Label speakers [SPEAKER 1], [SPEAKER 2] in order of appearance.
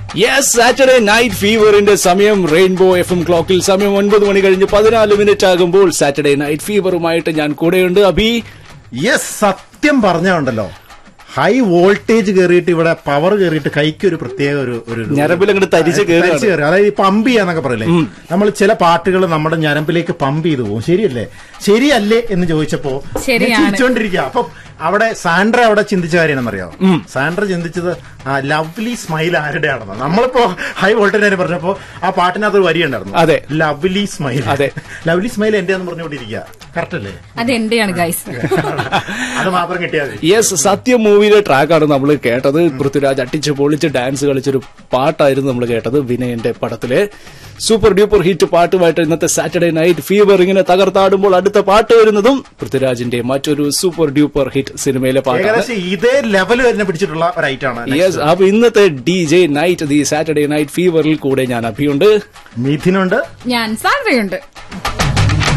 [SPEAKER 1] Yes Saturday night ഫീവറിന്റെ സമയം rainbow F M ക്ലോക്കിൽ സമയം ഒൻപത് മണി കഴിഞ്ഞ് പതിനാല് മിനിറ്റ് ആകുമ്പോൾ സാറ്റർഡേ നൈറ്റ് ഫീവറുമായിട്ട് ഞാൻ കൂടെയുണ്ട് അഭി
[SPEAKER 2] യെസ് സത്യം പറഞ്ഞുണ്ടല്ലോ ഹൈ വോൾട്ടേജ് കയറിയിട്ട് ഇവിടെ പവർ കയറിയിട്ട് കൈക്ക് ഒരു പ്രത്യേക ഒരു ഒരു
[SPEAKER 1] ഞരമ്പിൽ അങ്ങോട്ട് തരിച്ച്
[SPEAKER 2] തരിച്ച്
[SPEAKER 1] കയറുകയാണ്
[SPEAKER 2] കയറി അതായത് ഈ പമ്പ് ചെയ്യാന്നൊക്കെ പറയില്ലേ നമ്മൾ ചില പാട്ടുകൾ നമ്മുടെ ഞരമ്പിലേക്ക് പമ്പ് ചെയ്തു പോകും ശരിയല്ലേ ശരിയല്ലേ എന്ന് ചോദിച്ചപ്പോ
[SPEAKER 3] ശരിയാണ്.
[SPEAKER 2] ചിരിച്ചോണ്ടിരിക്കുക അപ്പൊ അവിടെ സാൻഡ്ര അവിടെ ചിന്തിച്ച കാര്യം എന്നറിയാമോ സാൻഡ്ര ചിന്തിച്ചത് ആ ലവ്ലി സ്മൈൽ ആരുടെയാണെന്ന് നമ്മളിപ്പോ ഹൈ വോൾട്ടേജ് പറഞ്ഞപ്പോ ആ പാട്ടിനകത്ത് ഒരു വരി ഉണ്ടായിരുന്നു
[SPEAKER 1] അതെ.
[SPEAKER 2] ലവ്ലി സ്മൈൽ
[SPEAKER 1] അതെ.
[SPEAKER 2] ലവ്ലി സ്മൈൽ എന്റെയാന്ന് പറഞ്ഞുകൊണ്ടിരിക്കുക കറക്റ്റ് അല്ലേ
[SPEAKER 3] അത് എന്റെയാണ് ഗൈസ്
[SPEAKER 2] അത് മാത്രം കിട്ടിയാൽ മതി
[SPEAKER 1] യെസ് സത്യം മൂവിയിലെ ട്രാക്കാണ് നമ്മൾ കേട്ടത് പൃഥ്വിരാജ് അട്ടിച്ച് പൊളിച്ച് ഡാൻസ് കളിച്ചൊരു പാട്ടായിരുന്നു നമ്മൾ കേട്ടത് വിനയന്റെ പടത്തിലെ സൂപ്പർ ഡ്യൂപ്പർ ഹിറ്റ് പാട്ടുമായിട്ട് ഇന്നത്തെ സാറ്റർഡേ നൈറ്റ് ഫീവർ ഇങ്ങനെ തകർത്താടുമ്പോൾ അടുത്ത പാട്ട് വരുന്നതും പൃഥ്വിരാജിന്റെ മറ്റൊരു സൂപ്പർ ഡ്യൂപ്പർ ഹിറ്റ് സിനിമയിലെ പാട്ടാണ്
[SPEAKER 2] ഏകദേശം ഇതേ ലെവൽ തന്നെ പിടിച്ചിട്ടുള്ള ഒരു ഐറ്റാണ്
[SPEAKER 1] യെസ് അപ്പൊ ഇന്നത്തെ D J night the Saturday night ഫീവറിൽ കൂടെ ഞാൻ അഭിയുണ്ട്
[SPEAKER 2] മിഥിനുണ്ട്
[SPEAKER 3] ഞാൻ സാൻഡ്രയുണ്ട്